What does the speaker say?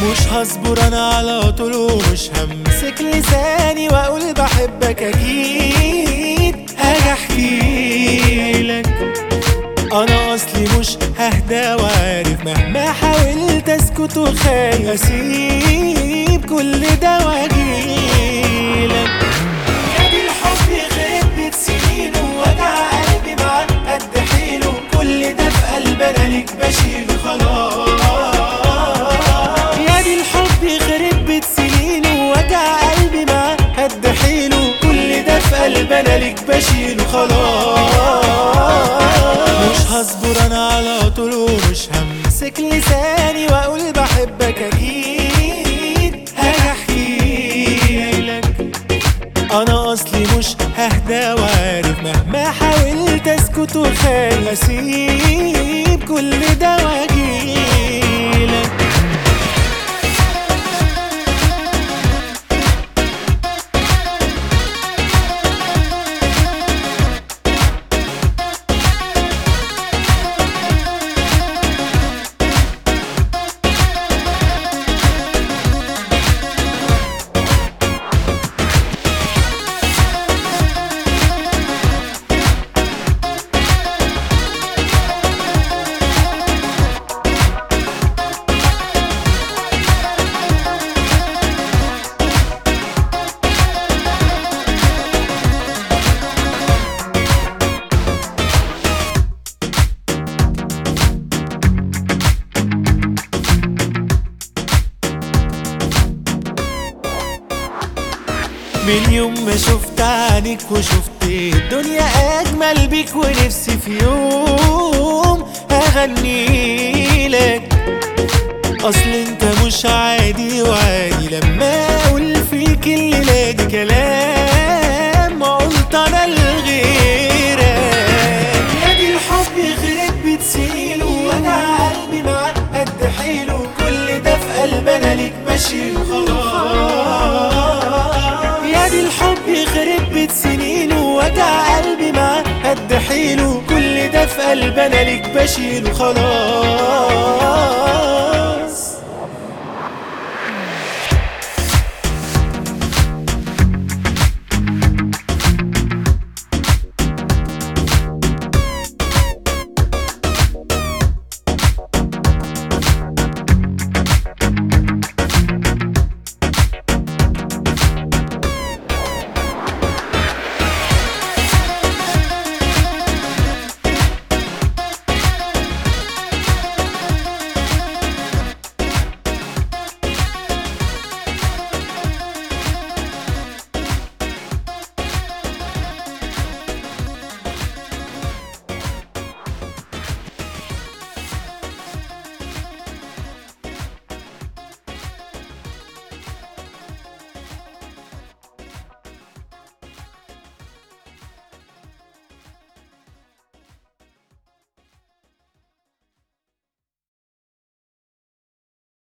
مش هصبر انا على طول ومش همسك لساني واقول بحبك اكيد هاجي احكيلك انا اصلي مش ههدى وعارف مهما حاولت اسكت وخايف اسيب كل ده واجيلك يا دي الحب يخرب بيت سنينه وجع قلبي معاك قد حيله كل ده في قلب انا ليك بشيله خلاص يا دي الحب يخرب بيت سنينه وجع قلبي معاك قد حيله كل ده في قلب انا ليك بشيله خلاص مش هصبر انا على طول ومش همسك لساني واقول بحبك اكيد هاجي احكيلك انا اصلي مش ههدى وعارف مهما حاولت اسكت وخايف اسيب كل ده واجيلك من يوم ما شفت عينيك وشفت الدنيا اجمل بيك ونفسي في يوم اغني لك اصل انت مش عادي وعادي لما اقول فيك الليله دي كلام ما قلت انا لغيرك يا دي الحب يخرب بيت سنينه وانا قلبي معاك قد حيله كل ده في قلب انا ليك بشيله خلاص يا دي الحب يخرب بيت سنينه وجع قلبي معاك قد حيله كل ده في قلب انا ليك بشيله خلاص